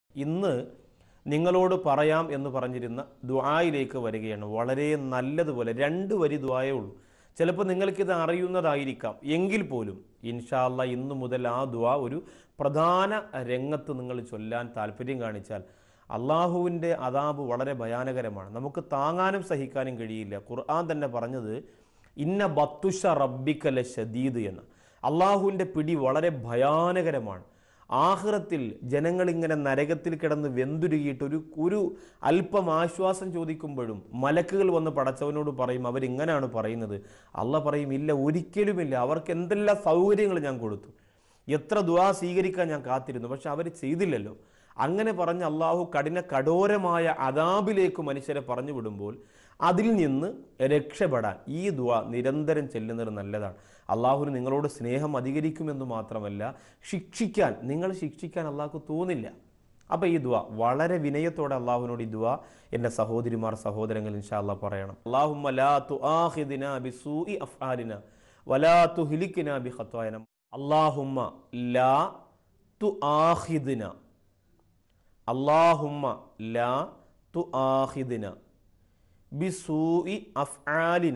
ഇന്ന് നിങ്ങളോട് പറയാം എന്ന് പറഞ്ഞിരുന്ന ദ്വായിലേക്ക് വരികയാണ് വളരെ നല്ലതുപോലെ രണ്ട് വരി ദ്വായേ ഉള്ളൂ ചിലപ്പോൾ നിങ്ങൾക്കിത് അറിയുന്നതായിരിക്കാം എങ്കിൽ പോലും ഇൻഷാല്ല ഇന്നു മുതൽ ആ ദ്വാ ഒരു പ്രധാന രംഗത്ത് നിങ്ങൾ ചൊല്ലാൻ താല്പര്യം കാണിച്ചാൽ അള്ളാഹുവിൻ്റെ അതാബ് വളരെ ഭയാനകരമാണ് നമുക്ക് താങ്ങാനും സഹിക്കാനും കഴിയില്ല ഖുർആൻ തന്നെ പറഞ്ഞത് ഇന്ന ബത്തുഷ റബ്ബിക്കല ഷദീദ് എന്ന് അള്ളാഹുവിൻ്റെ പിടി വളരെ ഭയാനകരമാണ് ആഹ്റത്തിൽ ജനങ്ങളിങ്ങനെ നരകത്തിൽ കിടന്ന് വെന്തുരുകിയിട്ട് ഒരു ഒരു അല്പം ആശ്വാസം ചോദിക്കുമ്പോഴും മലക്കുകൾ വന്ന് പടച്ചവനോട് പറയും അവരിങ്ങനെയാണ് പറയുന്നത് അല്ല പറയും ഇല്ല ഒരിക്കലുമില്ല അവർക്ക് എന്തെല്ലാം സൗകര്യങ്ങൾ ഞാൻ കൊടുത്തു എത്ര ദുആ സ്വീകരിക്കാൻ ഞാൻ കാത്തിരുന്നു പക്ഷെ അവർ ചെയ്തില്ലല്ലോ അങ്ങനെ പറഞ്ഞ് അള്ളാഹു കഠിന കഠോരമായ അതാബിലേക്ക് മനുഷ്യരെ പറഞ്ഞു വിടുമ്പോൾ അതിൽ നിന്ന് രക്ഷപ്പെടാൻ ഈ ദുആ നിരന്തരം ചെല്ലുന്നത് നല്ലതാണ് അള്ളാഹുവിന് നിങ്ങളോട് സ്നേഹം അധികരിക്കുമെന്ന് മാത്രമല്ല ശിക്ഷിക്കാൻ നിങ്ങൾ ശിക്ഷിക്കാൻ അള്ളാഹ്ക്ക് തോന്നില്ല അപ്പോൾ ഈ ദുആ വളരെ വിനയത്തോടെ അള്ളാഹുവിനോട് ഈ ദുആ എൻ്റെ സഹോദരിമാർ സഹോദരങ്ങൾ ഇൻഷാ അള്ളാഹ് പറയണം അള്ളാഹുമ്മ ലാ തുആഖിദിന ബിസൂഇ അഫ്ആലിന വലാ തുഹ്ലിക്കിന ബിഖത്വായന അള്ളാഹുമ്മ ലാ തുആഖിദിന അള്ളാഹുമ്മ ലാ തുആഖിദിന ബിസൂഇ അഫ്ആലിന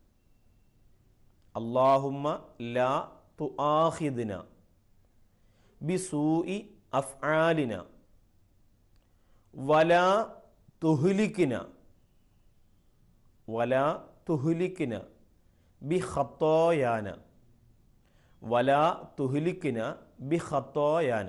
അള്ളാഹുമ്മ ലാ തുആഖിദിന ബിസൂഇ അഫ്ആലിന വലാ തുഹ്ലിക്കിന വലാ തുഹ്ലിക്കിന ബി ഖത്തോയാന വലാ തുഹ്ലിക്കിന ബി ഖത്തോയാന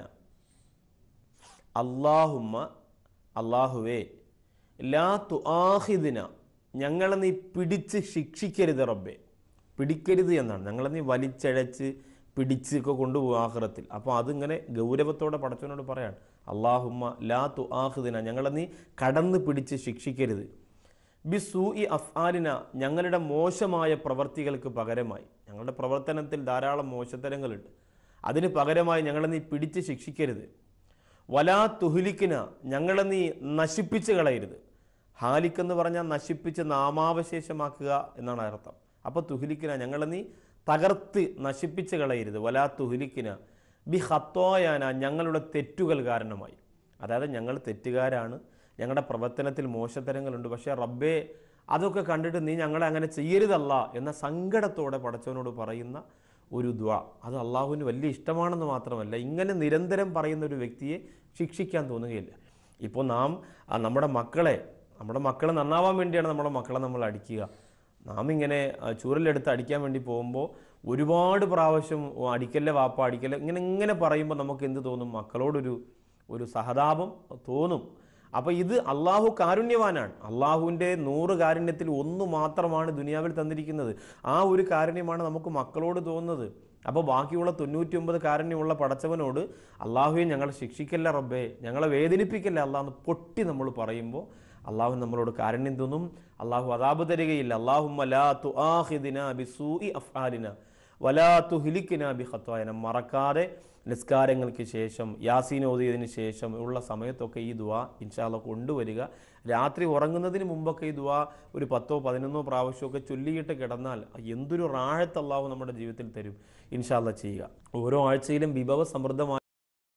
അള്ളാഹുമ്മ അള്ളാഹുവേ ലാ തുആഹിദിന ഞങ്ങളെ നീ പിടിച്ച് ശിക്ഷിക്കരുത് റബ്ബേ പിടിക്കരുത് എന്നാണ് ഞങ്ങളെ നീ വലിച്ചഴച്ച് പിടിച്ച് ഒക്കെ കൊണ്ടുപോകും ആഹ്റത്തിൽ അപ്പോൾ അതിങ്ങനെ ഗൗരവത്തോടെ പടച്ചവനോട് പറയാണ് അള്ളാഹുമ്മ ലാ തുആഹിദിന ഞങ്ങളെ നീ കടന്ന് പിടിച്ച് ശിക്ഷിക്കരുത് ബി സൂ ഇ അഫ്ആലിന ഞങ്ങളുടെ മോശമായ പ്രവർത്തികൾക്ക് പകരമായി ഞങ്ങളുടെ പ്രവർത്തനത്തിൽ ധാരാളം മോശത്തരങ്ങളുണ്ട് അതിന് പകരമായി ഞങ്ങളെ നീ പിടിച്ച് ശിക്ഷിക്കരുത് വലാ തുഹുലിക്കിന ഞങ്ങളെ നീ നശിപ്പിച്ച് കളയരുത് ഹാലിക്ക് എന്ന് പറഞ്ഞാൽ നശിപ്പിച്ച് നാമാവശേഷമാക്കുക എന്നാണ് അർത്ഥം അപ്പോൾ തുഹുലിക്കിന ഞങ്ങളെ നീ തകർത്ത് നശിപ്പിച്ച് കളയരുത് വലാ തുഹുലിക്കിന ബി ഹത്തോയാന ഞങ്ങളുടെ തെറ്റുകൾ കാരണമായി അതായത് ഞങ്ങൾ തെറ്റുകാരാണ് ഞങ്ങളുടെ പ്രവർത്തനത്തിൽ മോശത്തരങ്ങളുണ്ട് പക്ഷേ റബ്ബേ അതൊക്കെ കണ്ടിട്ട് നീ ഞങ്ങളെ അങ്ങനെ ചെയ്യരുതല്ല എന്ന സങ്കടത്തോടെ പടച്ചവനോട് പറയുന്ന ഒരു ദ്വ അത് അള്ളാഹുവിന് വലിയ ഇഷ്ടമാണെന്ന് മാത്രമല്ല ഇങ്ങനെ നിരന്തരം പറയുന്ന ഒരു വ്യക്തിയെ ശിക്ഷിക്കാൻ തോന്നുകയില്ല ഇപ്പോൾ നാം ആ, നമ്മുടെ മക്കളെ നമ്മുടെ മക്കൾ നന്നാവാൻ വേണ്ടിയാണ് നമ്മുടെ മക്കളെ നമ്മൾ അടിക്കുക നാം ഇങ്ങനെ ആ, ചൂരലെടുത്ത് അടിക്കാൻ വേണ്ടി പോകുമ്പോൾ ഒരുപാട് പ്രാവശ്യം "ഓ, അടിക്കല്ലേ വാപ്പ അടിക്കല്ലേ ഇങ്ങനെ ഇങ്ങനെ പറയുമ്പോൾ നമുക്ക് എന്ത് തോന്നും മക്കളോടൊരു ഒരു സഹതാപം തോന്നും അപ്പോൾ ഇത് അള്ളാഹു കാരുണ്യവാനാണ് അള്ളാഹുവിൻ്റെ നൂറ് കാരുണ്യത്തിൽ ഒന്ന് മാത്രമാണ് ദുനിയാവിൽ തന്നിരിക്കുന്നത് ആ ഒരു കാരുണ്യമാണ് നമുക്ക് മക്കളോട് തോന്നുന്നത് അപ്പോൾ ബാക്കിയുള്ള തൊണ്ണൂറ്റി ഒമ്പത് കാരുണ്യമുള്ള പടച്ചവനോട് അള്ളാഹുവെ ഞങ്ങളെ ശിക്ഷിക്കല്ല റബ്ബേ ഞങ്ങളെ വേദനിപ്പിക്കല്ല അള്ളാഹ് എന്ന് പൊട്ടി നമ്മൾ പറയുമ്പോൾ അള്ളാഹു നമ്മളോട് കാരുണ്യം തോന്നും അള്ളാഹു അതാബ് തരികയില്ല അള്ളാഹു ലാ തുആഖിദിന ബിസൂഇ അഫ്ആലിന വലാ തുഹ്ലിക്കിന ബി ഖത്വായന മറക്കാതെ നിസ്കാരങ്ങൾക്ക് ശേഷം യാസീൻ ഓതിയതിന് ശേഷം ഉള്ള സമയത്തൊക്കെ ഈ ദുവ ഇൻഷാല്ല കൊണ്ടുവരിക രാത്രി ഉറങ്ങുന്നതിന് മുമ്പൊക്കെ ഈ ദുവ ഒരു പത്തോ പതിനൊന്നോ പ്രാവശ്യമൊക്കെ ചൊല്ലിയിട്ട് കിടന്നാൽ എന്തൊരു റാഴത്ത് അള്ളാഹു നമ്മുടെ ജീവിതത്തിൽ തരും ഇൻഷാല്ല ചെയ്യുക ഓരോ ആഴ്ചയിലും വിഭവ സമൃദ്ധമായ